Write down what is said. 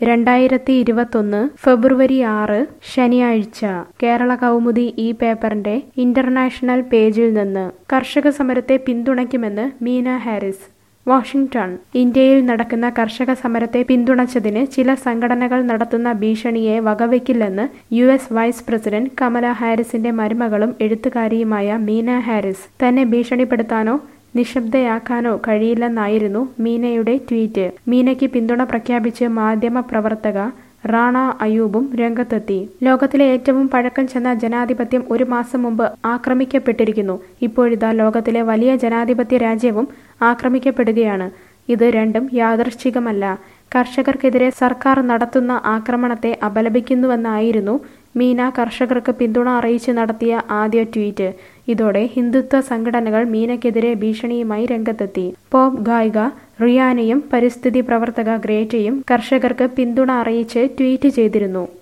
രണ്ടായിരത്തി ഇരുപത്തൊന്ന് ഫെബ്രുവരി ആറ് ശനിയാഴ്ച കേരള കൗമുദി ഈ പേപ്പറിന്റെ ഇന്റർനാഷണൽ പേജിൽ നിന്ന് കർഷക സമരത്തെ പിന്തുണയ്ക്കുമെന്ന് മീന ഹാരിസ് വാഷിംഗ്ടൺ ഇന്ത്യയിൽ നടക്കുന്ന കർഷക സമരത്തെ പിന്തുണച്ചതിന് ചില സംഘടനകൾ നടത്തുന്ന ഭീഷണിയെ വകവയ്ക്കില്ലെന്ന് U S vice president Kamala ഹാരിസിന്റെ മരുമകളും എഴുത്തുകാരിയുമായ മീന ഹാരിസ് തന്നെ ഭീഷണിപ്പെടുത്താനോ നിശബ്ദയാക്കാനോ കഴിയില്ലെന്നായിരുന്നു മീനയുടെ ട്വീറ്റ് മീനയ്ക്ക് പിന്തുണ പ്രഖ്യാപിച്ച് മാധ്യമ പ്രവർത്തക റാണ അയൂബും രംഗത്തെത്തി ലോകത്തിലെ ഏറ്റവും പഴക്കം ചെന്ന ജനാധിപത്യം ഒരു മാസം മുമ്പ് ആക്രമിക്കപ്പെട്ടിരിക്കുന്നു ഇപ്പോഴിതാ ലോകത്തിലെ വലിയ ജനാധിപത്യ രാജ്യവും ആക്രമിക്കപ്പെടുകയാണ് ഇത് രണ്ടും യാദൃശ്ചികമല്ല കർഷകർക്കെതിരെ സർക്കാർ നടത്തുന്ന ആക്രമണത്തെ അപലപിക്കുന്നുവെന്നായിരുന്നു മീന കർഷകർക്ക് പിന്തുണ അറിയിച്ച് നടത്തിയ ആദ്യ ട്വീറ്റ് ഇതോടെ ഹിന്ദുത്വ സംഘടനകൾ മീനയ്ക്കെതിരെ ഭീഷണിയുമായി രംഗത്തെത്തി പോപ്പ് ഗായിക റിയാനയും പരിസ്ഥിതി പ്രവർത്തക ഗ്രേറ്റയും കർഷകർക്ക് പിന്തുണ അറിയിച്ച് ട്വീറ്റ് ചെയ്തിരുന്നു